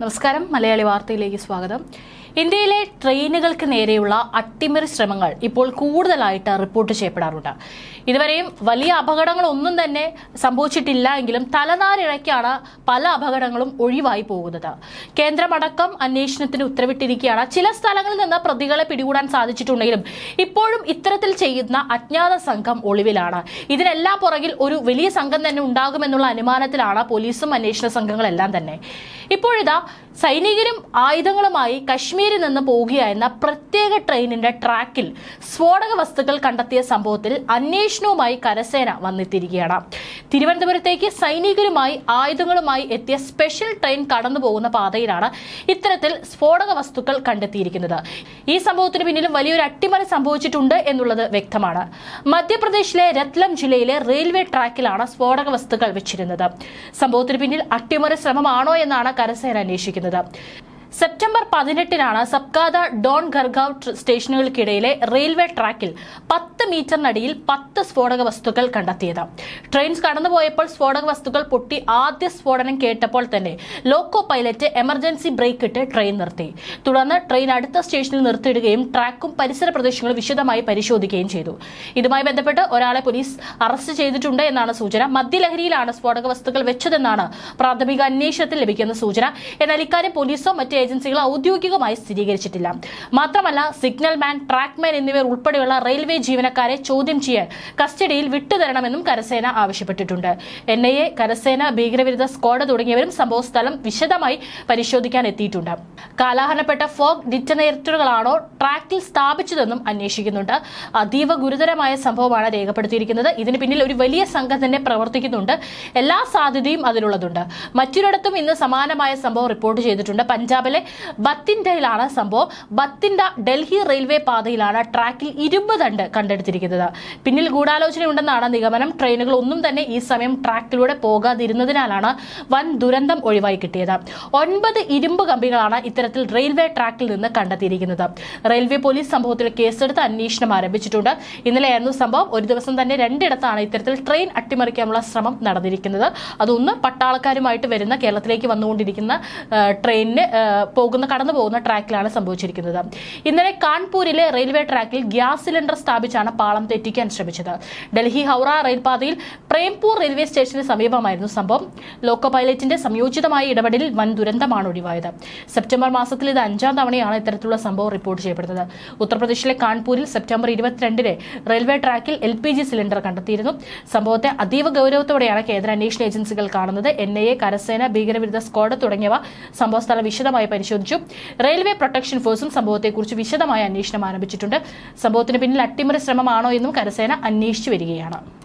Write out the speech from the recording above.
നമസ്കാരം മലയാളി വാർത്തയിലേക്ക് സ്വാഗതം ഇന്ത്യയിലെ ട്രെയിനുകൾക്ക് നേരെയുള്ള അട്ടിമറി ശ്രമങ്ങൾ ഇപ്പോൾ കൂടുതലായിട്ട് റിപ്പോർട്ട് ചെയ്യപ്പെടാറുണ്ട് ഇതുവരെയും വലിയ അപകടങ്ങളൊന്നും തന്നെ സംഭവിച്ചിട്ടില്ല എങ്കിലും തലനാരിഴയ്ക്കാണ് പല അപകടങ്ങളും ഒഴിവായി പോകുന്നത് കേന്ദ്രമടക്കം അന്വേഷണത്തിന് ഉത്തരവിട്ടിരിക്കുകയാണ് ചില സ്ഥലങ്ങളിൽ നിന്ന് പ്രതികളെ പിടികൂടാൻ സാധിച്ചിട്ടുണ്ടെങ്കിലും ഇപ്പോഴും ഇത്തരത്തിൽ ചെയ്യുന്ന അജ്ഞാത സംഘം ഒളിവിലാണ് ഇതിനെല്ലാം പുറകിൽ ഒരു വലിയ സംഘം തന്നെ ഉണ്ടാകുമെന്നുള്ള അനുമാനത്തിലാണ് പോലീസും അന്വേഷണ സംഘങ്ങളെല്ലാം തന്നെ ഇപ്പോഴിതാ സൈനികരും ആയുധങ്ങളുമായി കശ്മീരിൽ നിന്ന് പോവുകയായിരുന്ന പ്രത്യേക ട്രെയിനിന്റെ ട്രാക്കിൽ സ്ഫോടക വസ്തുക്കൾ കണ്ടെത്തിയ സംഭവത്തിൽ അന്വേഷണവുമായി കരസേന വന്നെത്തിയിരിക്കുകയാണ് തിരുവനന്തപുരത്തേക്ക് സൈനികരുമായി ആയുധങ്ങളുമായി എത്തിയ സ്പെഷ്യൽ ട്രെയിൻ കടന്നു പോകുന്ന പാതയിലാണ് ഇത്തരത്തിൽ സ്ഫോടക വസ്തുക്കൾ കണ്ടെത്തിയിരിക്കുന്നത് ഈ സംഭവത്തിന് പിന്നിലും വലിയൊരു അട്ടിമറി സംഭവിച്ചിട്ടുണ്ട് എന്നുള്ളത് വ്യക്തമാണ് മധ്യപ്രദേശിലെ രത്ലം ജില്ലയിലെ റെയിൽവേ ട്രാക്കിലാണ് സ്ഫോടക വസ്തുക്കൾ വെച്ചിരുന്നത് സംഭവത്തിന് പിന്നിൽ അട്ടിമറി ശ്രമമാണോ എന്നാണ് കരസേന അന്വേഷിക്കുന്നത് സെപ്റ്റംബർ പതിനെട്ടിനാണ് സബ്കാദ ഡോൺ ഗർഗാവ് ട്ര- സ്റ്റേഷനുകൾക്കിടയിലെ റെയിൽവേ ട്രാക്കിൽ പത്ത് മീറ്ററിനടിയിൽ പത്ത് സ്ഫോടക വസ്തുക്കൾ കണ്ടെത്തിയത് ട്രെയിൻ കടന്നുപോയപ്പോൾ സ്ഫോടക വസ്തുക്കൾ പൊട്ടി ആദ്യ സ്ഫോടനം കേട്ടപ്പോൾ തന്നെ ലോക്കോ പൈലറ്റ് എമർജൻസി ബ്രേക്ക് ഇട്ട് ട്രെയിൻ നിർത്തി തുടർന്ന് ട്രെയിൻ അടുത്ത സ്റ്റേഷനിൽ നിർത്തിയിടുകയും ട്രാക്കും പരിസര പ്രദേശങ്ങളും വിശദമായി പരിശോധിക്കുകയും ചെയ്തു ഇതുമായി ബന്ധപ്പെട്ട് ഒരാളെ പോലീസ് അറസ്റ്റ് ചെയ്തിട്ടുണ്ട് എന്നാണ് സൂചന മദ്യലഹരിയിലാണ് സ്ഫോടക വസ്തുക്കൾ വെച്ചതെന്നാണ് പ്രാഥമിക അന്വേഷണത്തിൽ ലഭിക്കുന്ന സൂചന എന്നാൽ ഇക്കാര്യം പോലീസോ മറ്റ് ഏജൻസികളോ ഔദ്യോഗികമായി സ്ഥിരീകരിച്ചിട്ടില്ല മാത്രമല്ല സിഗ്നൽ മാൻ ട്രാക്ക് മാൻ എന്നിവർ ഉൾപ്പെടെയുള്ള റെയിൽവേ ജീവനക്കാരെ ചോദ്യം ചെയ്യാൻ കസ്റ്റഡിയിൽ വിട്ടുതരണമെന്നും കരസേന ആവശ്യപ്പെട്ടിട്ടുണ്ട് എൻ ഐ എ കരസേന ഭീകരവിരുദ്ധ സ്ക്വാഡ് തുടങ്ങിയവരും സംഭവ സ്ഥലം വിശദമായി പരിശോധിക്കാൻ എത്തിയിട്ടുണ്ട് കാലാഹരണപ്പെട്ട ഫോഗ് ഡിറ്റനേറ്ററുകളാണോ ട്രാക്കിൽ സ്ഥാപിച്ചതെന്നും അന്വേഷിക്കുന്നുണ്ട് അതീവ ഗുരുതരമായ സംഭവമാണ് രേഖപ്പെടുത്തിയിരിക്കുന്നത് ഇതിന് പിന്നിൽ ഒരു വലിയ സംഘം തന്നെ പ്രവർത്തിക്കുന്നുണ്ട് എല്ലാ സാധ്യതയും അതിലുള്ളതുണ്ട് മറ്റൊരിടത്തും ഇന്ന് സമാനമായ സംഭവം റിപ്പോർട്ട് ചെയ്തിട്ടുണ്ട് പഞ്ചാബിലെ ബത്തിൻഡയിലാണ് സംഭവം ബത്തിൻഡ ഡൽഹി റെയിൽവേ പാതയിലാണ് ട്രാക്കിൽ ഇരുമ്പ് തണ്ട് കണ്ടെടുത്തിരിക്കുന്നത് പിന്നിൽ ഗൂഢാലോചനയുണ്ടെന്നാണ് നിഗമനം ട്രെയിനുകൾ ഒന്നും തന്നെ ഈ സമയം ട്രാക്കിലൂടെ പോകാതിരുന്നതിനാലാണ് വൻ ദുരന്തം ഒഴിവായി കിട്ടിയത് ഒൻപത് ഇരുമ്പ് കമ്പികളാണ് ഇത്തരത്തിൽ റെയിൽവേ ട്രാക്കിൽ നിന്ന് കണ്ടെത്തിയിരിക്കുന്നത് റെയിൽവേ പോലീസ് സംഭവത്തിൽ കേസെടുത്ത് അന്വേഷണം ആരംഭിച്ചിട്ടുണ്ട് ഇന്നലെയായിരുന്നു സംഭവം ഒരു ദിവസം തന്നെ രണ്ടിടത്താണ് ഇത്തരത്തിൽ ട്രെയിൻ അട്ടിമറിക്കാനുള്ള ശ്രമം നടന്നിരിക്കുന്നത് അതൊന്ന് പട്ടാളക്കാരുമായിട്ട് വരുന്ന കേരളത്തിലേക്ക് വന്നുകൊണ്ടിരിക്കുന്ന ആ, ട്രെയിനിന് ആ, പോകുന്ന കടന്നു പോകുന്ന ട്രാക്കിലാണ് സംഭവിച്ചിരിക്കുന്നത് ഇന്നലെ കാൺപൂരിലെ റെയിൽവേ ട്രാക്കിൽ ഗ്യാസ് സിലിണ്ടർ സ്ഥാപിച്ചാണ് പാളം തെറ്റിക്കാൻ ശ്രമിച്ചത് ഡൽഹി ഹൗറ റെയിൽപാതയിൽ പ്രേംപൂർ റെയിൽവേ സ്റ്റേഷന് സമീപമായിരുന്നു സംഭവം ലോക്കോ പൈലറ്റിന്റെ സംയോജിതമായ ഇടപെടലിൽ വൻ ദുരന്തമാണ് ഒഴിവായത് സെപ്റ്റംബർ മാസത്തിൽ ഇത് അഞ്ചാം തവണയാണ് ഇത്തരത്തിലുള്ള സംഭവം റിപ്പോർട്ട് ചെയ്യപ്പെടുന്നത് ഉത്തർപ്രദേശിലെ കാൺപൂരിൽ സെപ്റ്റംബർ ഇരുപത്തിരണ്ടിന് റെയിൽവേ ട്രാക്കിൽ എൽ പി ജി സിലിണ്ടർ കണ്ടെത്തിയിരുന്നു സംഭവത്തെ അതീവ ഗൗരവത്തോടെയാണ് കേന്ദ്ര അന്വേഷണ ഏജൻസികൾ കാണുന്നത് എൻ ഐ എ കരസേന ഭീകരവിരുദ്ധ സ്ക്വാഡ് തുടങ്ങിയവ സംഭവസ്ഥലം വിശദമായി പരിശോധിച്ചു റെയിൽവേ പ്രൊട്ടക്ഷൻ ഫോഴ്സും സംഭവത്തെക്കുറിച്ച് വിശദമായ അന്വേഷണം ആരംഭിച്ചിട്ടുണ്ട് സംഭവത്തിന് പിന്നിൽ അട്ടിമറി ശ്രമമാണോ എന്നും കരസേന അന്വേഷിച്ചു വരികയാണ്